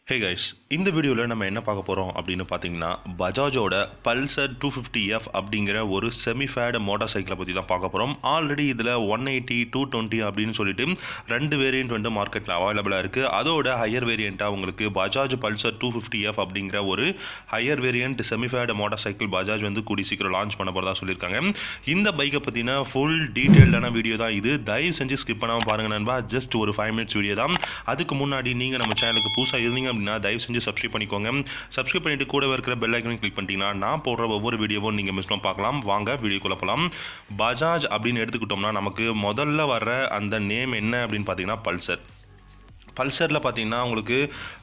hey guys இந்த வீடியோவில் நம்ம என்ன பார்க்க போகிறோம் அப்படின்னு பார்த்தீங்கன்னா பஜாஜோட பல்சர் டூ ஃபிஃப்டி எஃப் அப்படிங்கிற ஒரு செமிஃபேட் மோட்டார் சைக்கிளை பற்றி தான் பார்க்க போகிறோம் ஆல்ரெடி இதில் ஒன் எயிட்டி டூ டுவெண்ட்டி அப்படின்னு சொல்லிட்டு ரெண்டு வேரியண்ட் வந்து மார்க்கெட்டில் அவைலபிளாக இருக்குது அதோட ஹையர் வேரியண்ட்டாக உங்களுக்கு Bajaj Pulsar two fifty F அப்படிங்கிற ஒரு higher variant semi faired motorcycle Bajaj வந்து கூடி சீக்கிரம் லான்ச் பண்ண போகிறதா சொல்லியிருக்காங்க இந்த பைக்கை பற்றின ஃபுல் டீட்டெயில்டான வீடியோ தான் இது தயவு செஞ்சு ஸ்கிப் பண்ணாமல் பாருங்க நண்பா ஜஸ்ட் ஒரு ஃபைவ் மினிட்ஸ் வீடியோ தான் அதுக்கு முன்னாடி நீங்கள் நம்ம சேனலுக்கு புதுசாக இருந்தீங்க அப்படின்னா தயவு செஞ்சு சப்ஸ்கிரைப் பண்ணிக்கோங்க சப்ஸ்கிரைப் பண்ணிட்டு கூட இருக்கிற பெல் ஐக்கனையும் கிளிக் பண்ணிட்டீங்கன்னா நான் போடுற ஒவ்வொரு வீடியோவும் நீங்கள் மிஸ் பண்ண பார்க்கலாம் வாங்க வீடியோக்குள்ள போகலாம் பஜாஜ் அப்படின்னு எடுத்துக்கிட்டோம்னா நமக்கு முதல்ல வர்ற அந்த நேம் என்ன அப்படின்னு பார்த்தீங்கன்னா பல்சர் பல்சரில் பார்த்தீங்கன்னா உங்களுக்கு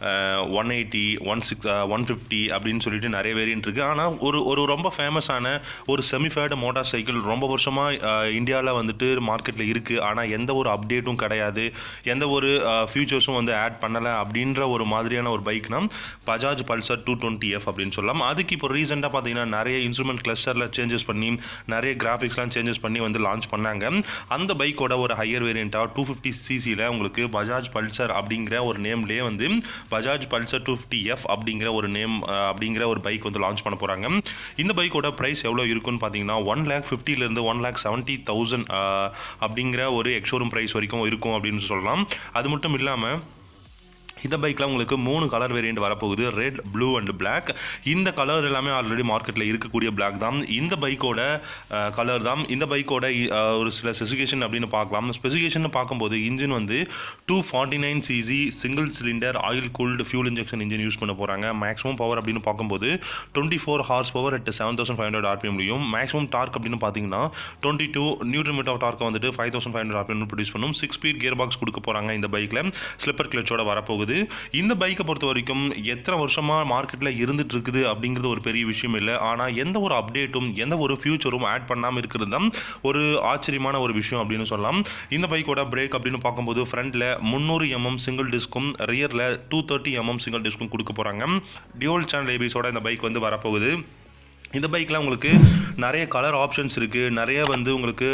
one eighty one six one fifty அப்படின்னு சொல்லிட்டு நிறைய வேரியன்ட் இருக்குது ஆனால் ஒரு ஒரு ரொம்ப ஃபேமஸான ஒரு செமிஃபேடு மோட்டார் சைக்கிள் ரொம்ப வருஷமாக இந்தியாவில் வந்துட்டு மார்க்கெட்டில் இருக்குது ஆனால் எந்த ஒரு அப்டேட்டும் கிடையாது எந்த ஒரு ஃபியூச்சர்ஸும் வந்து ஆட் பண்ணலை அப்படின்ற ஒரு மாதிரியான ஒரு பைக்னா Bajaj Pulsar two twenty F அப்படின்னு சொல்லலாம் அதுக்கு இப்போ ரீசெண்டாக பார்த்தீங்கன்னா நிறைய இன்ஸ்ட்ருமெண்ட் கிளஸ்டரில் சேஞ்சஸ் பண்ணி நிறைய கிராஃபிக்ஸ்லாம் சேஞ்சஸ் பண்ணி வந்து லான்ச் பண்ணாங்க அந்த பைக்கோட ஒரு ஹையர் வேரியண்ட்டாக டூ ஃபிஃப்டி சிசியில் உங்களுக்கு பஜாஜ் பல்சர் அப்படிங்கிற ஒரு நேம்லேயே வந்து Bajaj Pulsar two fifty F அப்படிங்கிற ஒரு நேம் அப்படிங்கிற ஒரு பைக் வந்து லான்ச் பண்ண போகிறாங்க இந்த பைக்கோட ப்ரைஸ் எவ்வளோ இருக்குன்னு பார்த்தீங்கன்னா ஒன் லேக் ஃபிஃப்டிலேருந்து ஒன் லேக் செவன்ட்டி தௌசண்ட் அப்படிங்கிற ஒரு எக்ஷோரூம் ப்ரைஸ் வரைக்கும் இருக்கும் அப்படின்னு சொல்லலாம் அது மட்டும் இல்லாமல் இந்த பைக்கில் உங்களுக்கு மூணு கலர் வேரியண்ட் வரப்போகுது ரெட் ப்ளூ அண்ட் பிளாக் இந்த கலர் எல்லாமே ஆல்ரெடி மார்க்கெட்டில் இருக்கக்கூடிய பிளாக் தான் இந்த பைக்கோட கலர் தான் இந்த பைக்கோட ஒரு சில ஸ்பெசிஃபிகேஷன் அப்படின்னு பார்க்கலாம் ஸ்பெசிஃபிகேஷன் பார்க்கும்போது இன்ஜின் வந்து two forty nine CC single cylinder oil cooled fuel injection engine use பண்ண போகிறாங்க மேக்ஸிமம் பவர் அப்படின்னு பார்க்கும்போது twenty four horsepower at seven thousand five hundred RPM முடியும் மேக்ஸிமம் டார்க் அப்படின்னு பார்த்தீங்கன்னா twenty two newton metre of டார்க்கை வந்துட்டு five thousand five hundred RPM produce பண்ணும் சிக்ஸ் ஸ்பீட் கியர் பாக்ஸ் கொடுக்க போகிறாங்க இந்த பைக்கில் ஸ்லிப்பர் கிளச்சோட வரப்போகுது இந்த பைக்கை பொறுத்த வரைக்கும் எத்தனை வருஷமாக மார்க்கெட்டில் இருந்துட்டு இருக்குது அப்படிங்கிறது ஒரு பெரிய விஷயம் இல்லை ஆனால் எந்த ஒரு அப்டேட்டும் எந்த ஒரு ஃபியூச்சரும் ஆட் பண்ணாமல் இருக்கிறது தான் ஒரு ஆச்சரியமான ஒரு விஷயம் அப்படின்னு சொல்லலாம் இந்த பைக்கோட பிரேக் அப்படின்னு பார்க்கும்போது ஃப்ரண்ட்டில் முந்நூறு எம்எம் சிங்கிள் டிஸ்க்கும் ரியரில் டூ தேர்ட்டி எம்எம் சிங்கிள் டிஸ்க்கும் கொடுக்க போகிறாங்க டியூல் சேனல் ஏபிஸோட இந்த பைக் வந்து வரப்போகுது இந்த பைக்கில் உங்களுக்கு நிறைய கலர் ஆப்ஷன்ஸ் இருக்குது நிறைய வந்து உங்களுக்கு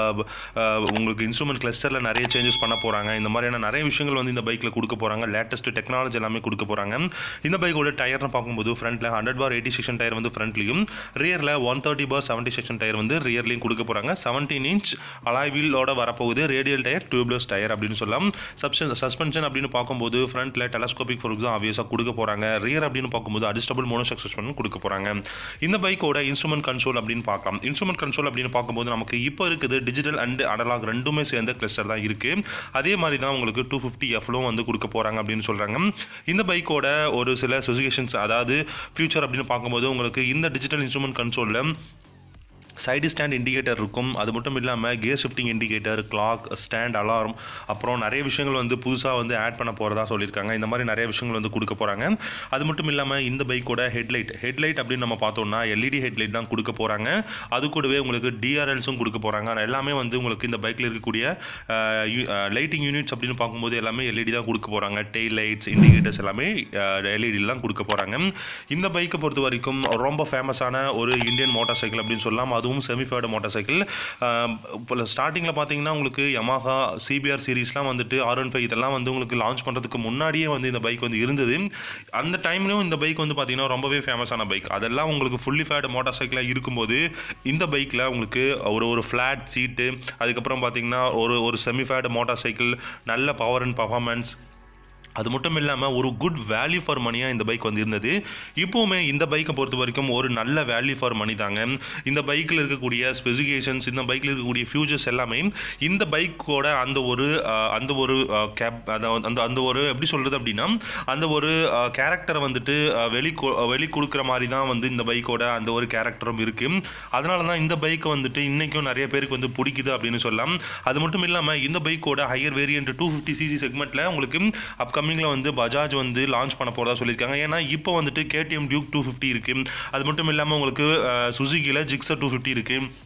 உங்களுக்கு இன்ஸ்ட்ருமெண்ட் கிளஸ்டரில் நிறைய சேஞ்சஸ் பண்ண போகிறாங்க இந்த மாதிரியான நிறைய விஷயங்கள் வந்து இந்த பைக்கில் கொடுக்க போகிறாங்க லேட்டஸ்ட் டெக்னாலஜி எல்லாமே கொடுக்க போகிறாங்க இந்த பைக்கோட டயர்னு பார்க்கும்போது ஃப்ரண்ட்டில் hundred by eighty section tyre வந்து ஃப்ரண்ட்லையும் ரியரில் one thirty by seventy section tyre வந்து ரியர்லையும் கொடுக்க போகிறாங்க செவன்டீன் இன்ச் அலாய் வீலோட வரப்போகுது ரேடியல் டயர் டியூப்லெஸ் டயர் அப்படின்னு சொல்லலாம் சப்ஷன் சஸ்பென்ஷன் அப்படின்னு பார்க்கும்போது ஃப்ரண்ட்டில் டெலஸ்கோபிக் ஃபோர்க் தான் ஆவியஸாக கொடுக்க போகிறாங்க ரியர் அப்படின்னு பார்க்கும்போது அட்ஜஸ்டபிள் மோனோ சக்ஸஸ்பென்ட் கொடுக்க போகிறாங்க இந்த பைக் பைக்கோட இன்ஸ்ட்ருமெண்ட் கன்சோல் அப்படின்னு பார்க்கலாம் இன்ஸ்ட்ருமெண்ட் கன்சோல் அப்படின்னு பார்க்கும்போது நமக்கு இப்போ இருக்குது டிஜிட்டல் அண்ட் அனலாக் ரெண்டுமே சேர்ந்த கிளஸ்டர் தான் இருக்குது அதே மாதிரி தான் உங்களுக்கு டூ ஃபிஃப்டி எஃப்லும் வந்து கொடுக்க போகிறாங்க அப்படின்னு சொல்கிறாங்க இந்த பைக்கோட ஒரு சில ஸ்பெசிஃபிகேஷன்ஸ் அதாவது ஃபியூச்சர் அப்படின்னு பார்க்கும்போது உங்களுக்கு இந்த டிஜிட்டல் இன்ஸ்ட்ருமெண்ட் கன்சோலில் சைடு ஸ்டாண்ட் இண்டிகேட்டர் இருக்கும் அது மட்டும் இல்லாமல் gear shifting indicator clock stand alarm அப்புறம் நிறைய விஷயங்கள் வந்து புதுசாக வந்து ஆட் பண்ண போகிறதா சொல்லியிருக்காங்க இந்த மாதிரி நிறைய விஷயங்கள் வந்து கொடுக்க போகிறாங்க அது மட்டும் இல்லாமல் இந்த பைக்கோட ஹெட்லைட் ஹெட்லைட் அப்படின்னு நம்ம பார்த்தோம்னா எல்இடி ஹெட்லைட் தான் கொடுக்க போகிறாங்க அது கூடவே உங்களுக்கு டிஆர்எல்ஸும் கொடுக்க போகிறாங்க எல்லாமே வந்து உங்களுக்கு இந்த பைக்கில் இருக்கக்கூடிய லைட்டிங் யூனிட்ஸ் அப்படின்னு பார்க்கும்போது எல்லாமே எல்இடி தான் கொடுக்க போகிறாங்க டெய்ல் லைட்ஸ் இண்டிகேட்டர்ஸ் எல்லாமே எல்இடி தான் கொடுக்க போகிறாங்க இந்த பைக்கை பொறுத்த வரைக்கும் ரொம்ப ஃபேமஸான ஒரு இந்தியன் மோட்டார் சைக்கிள் அப்படின்னு சொல்லலாம் அதுவும் செமிஃபேர்டு மோட்டார் சைக்கிள் இப்போ ஸ்டார்டிங்கில் பார்த்தீங்கன்னா உங்களுக்கு யமாஹா சிபிஆர் சீரீஸ்லாம் வந்துட்டு ஆர் ஒன் ஃபைவ் இதெல்லாம் வந்து உங்களுக்கு லான்ச் பண்ணுறதுக்கு முன்னாடியே வந்து இந்த பைக் வந்து இருந்தது அந்த டைம்லையும் இந்த பைக் வந்து பார்த்தீங்கன்னா ரொம்பவே ஃபேமஸான பைக் அதெல்லாம் உங்களுக்கு ஃபுல்லி ஃபேடு மோட்டார் சைக்கிளாக இருக்கும்போது இந்த பைக்கில் உங்களுக்கு ஒரு ஒரு ஃப்ளாட் சீட்டு அதுக்கப்புறம் பார்த்தீங்கன்னா ஒரு ஒரு செமிஃபேடு மோட்டார் சைக்கிள் நல்ல பவர் அண்ட் பர்ஃபார்மன்ஸ் அது மட்டும் இல்லாமல் ஒரு குட் வேல்யூ ஃபார் மணியாக இந்த பைக் வந்து இருந்தது இப்போவுமே இந்த பைக்கை பொறுத்த வரைக்கும் ஒரு நல்ல வேல்யூ ஃபார் மணி தாங்க இந்த பைக்கில் இருக்கக்கூடிய ஸ்பெசிஃபிகேஷன்ஸ் இந்த பைக்கில் இருக்கக்கூடிய ஃபியூச்சர்ஸ் எல்லாமே இந்த பைக்கோட அந்த ஒரு அந்த ஒரு கேப் அந்த அந்த ஒரு எப்படி சொல்கிறது அப்படின்னா அந்த ஒரு கேரக்டரை வந்துட்டு வெளி வெளி கொடுக்குற மாதிரி தான் வந்து இந்த பைக்கோட அந்த ஒரு கேரக்டரும் இருக்குது அதனால தான் இந்த பைக்கை வந்துட்டு இன்றைக்கும் நிறைய பேருக்கு வந்து பிடிக்குது அப்படின்னு சொல்லலாம் அது மட்டும் இல்லாமல் இந்த பைக்கோட higher variant two fifty CC செக்மெண்ட்டில் உங்களுக்கு அப்கம் அப்கமிங்கில் வந்து பஜாஜ் வந்து லான்ச் பண்ண போகிறதா சொல்லியிருக்காங்க ஏன்னா இப்போ வந்துட்டு கேடிஎம் டியூக் டூ ஃபிஃப்டி இருக்குது அது மட்டும் இல்லாமல் உங்களுக்கு சுசுகியில் ஜிக்ஸர் டூ ஃபிஃப்டி இருக்குது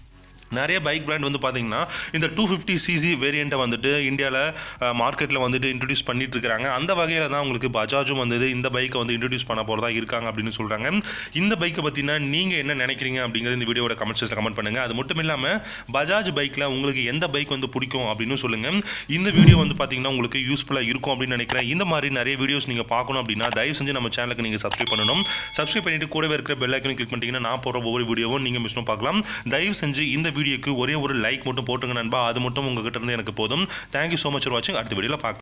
நிறைய பைக் பிராண்ட் வந்து பார்த்தீங்கன்னா இந்த டூ ஃபிஃப்டி சிசி வேரியண்ட்டை வந்துட்டு இந்தியாவில் மார்க்கெட்டில் வந்துட்டு இன்ட்ரடியூஸ் பண்ணிட்டு இருக்காங்க அந்த வகையில் தான் உங்களுக்கு பஜாஜும் வந்தது இந்த பைக்கை வந்து இன்ட்ரடியூஸ் பண்ண போகிறதா இருக்காங்க அப்படின்னு சொல்கிறாங்க இந்த பைக்கை பற்றினா நீங்கள் என்ன நினைக்கிறீங்க அப்படிங்கிறது இந்த வீடியோட கமெண்ட் செக்ஷனில் கமெண்ட் பண்ணுங்கள் அது மட்டும் இல்லாமல் பஜாஜ் பைக்கில் உங்களுக்கு எந்த பைக் வந்து பிடிக்கும் அப்படின்னு சொல்லுங்கள் இந்த வீடியோ வந்து பார்த்தீங்கன்னா உங்களுக்கு யூஸ்ஃபுல்லாக இருக்கும் அப்படின்னு நினைக்கிறேன் இந்த மாதிரி நிறைய வீடியோஸ் நீங்கள் பார்க்கணும் அப்படின்னா தயவு செஞ்சு நம்ம சேனலுக்கு நீங்கள் சப்ஸ்கிரைப் பண்ணணும் சப்ஸ்கிரைப் பண்ணிட்டு கூடவே இருக்கிற பெல் ஐக்கனை கிளிக் பண்ணிட்டீங்கன்னா நான் போகிற ஒவ்வொரு வீடியோவும் நீங்கள் மிஸ் பார்க்கலாம் தயவு செஞ்சு இந்த வீடியோக்கு ஒரே ஒரு லைக் மட்டும் போட்டுங்க நண்பா அது மட்டும் உங்ககிட்ட இருந்து எனக்கு போதும் தேங்க்யூ ஸோ மச் ஃபார் வாட்சிங் அடுத்த வீடியோவில் பார்க்கலாம்